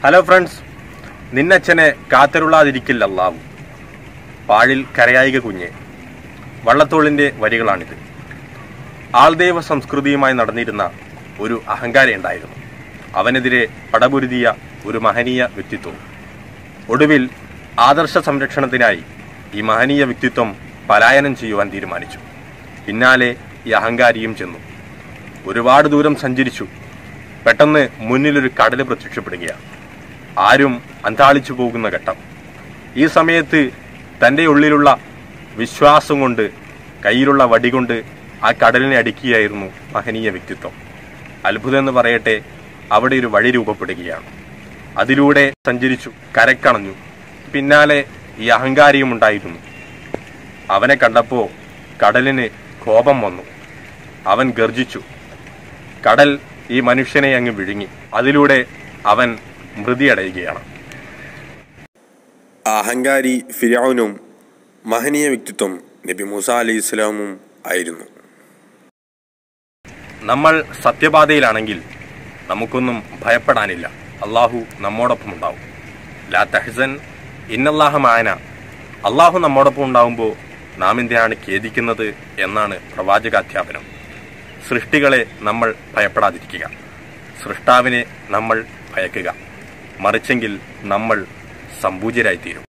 hello friends നിന്നച്ഛനെ കാത്തരുള്ളാതിരിക്കില്ല അല്ലാവു പാഴിൽ കരയായിക കുഞ്ഞെ വള്ളത്തോളിന്റെ വരികളാണിത് ആൾദൈവ സംസ്കൃതിയുമായി നടന്നിരുന്ന ഒരു അഹങ്കാരി ഉണ്ടായിരുന്നു അവനെതിരെ പടപുരുതിയ ഒരു മഹനീയ വ്യക്തിത്വം ഒടുവിൽ ആദർശ സംരക്ഷണത്തിനായി ഈ മഹനീയ വ്യക്തിത്വം പലായനം ചെയ്യുവാൻ തീരുമാനിച്ചു പിന്നാലെ ഈ അഹങ്കാരിയും ചെന്നു ഒരുപാട് ദൂരം സഞ്ചരിച്ചു പെട്ടെന്ന് മുന്നിലൊരു കടൽ പ്രത്യക്ഷപ്പെടുകയാണ് ആരും അന്താളിച്ചു പോകുന്ന ഘട്ടം ഈ സമയത്ത് തൻ്റെ ഉള്ളിലുള്ള വിശ്വാസം കൊണ്ട് കയ്യിലുള്ള വടി കൊണ്ട് ആ കടലിനെ അടിക്കുകയായിരുന്നു മഹനീയ വ്യക്തിത്വം അത്ഭുതം എന്ന് പറയട്ടെ അവിടെ ഒരു വഴി രൂപപ്പെടുകയാണ് അതിലൂടെ സഞ്ചരിച്ചു കരക്കണഞ്ഞു പിന്നാലെ ഈ അഹങ്കാരിയും ഉണ്ടായിരുന്നു അവനെ കണ്ടപ്പോ കടലിന് കോപം വന്നു അവൻ ഗർജിച്ചു കടൽ ഈ മനുഷ്യനെ അങ്ങ് വിഴുങ്ങി അതിലൂടെ അവൻ മൃതിയടയുകയാണ് അഹങ്കാരി ഫിരൗനും മഹനീയ വ്യക്തിത്വം നബി മൂസ അലൈഹി ഇസ്ലാമും ആയിരുന്നു നമ്മൾ സത്യപാതയിലാണെങ്കിൽ നമുക്കൊന്നും ഭയപ്പെടാനില്ല അള്ളാഹു നമ്മോടൊപ്പം ഉണ്ടാവും ലാ തഹസൻ ഇന്നല്ലാഹ മായന അള്ളാഹു നമ്മോടൊപ്പം ഉണ്ടാവുമ്പോൾ നാം എന്തിനാണ് ഖേദിക്കുന്നത് എന്നാണ് പ്രവാചകാധ്യാപനം സൃഷ്ടികളെ നമ്മൾ ഭയപ്പെടാതിരിക്കുക സൃഷ്ടാവിനെ നമ്മൾ ഭയക്കുക മറിച്ചെങ്കിൽ നമ്മൾ സമ്പൂജ്യരായിത്തീരും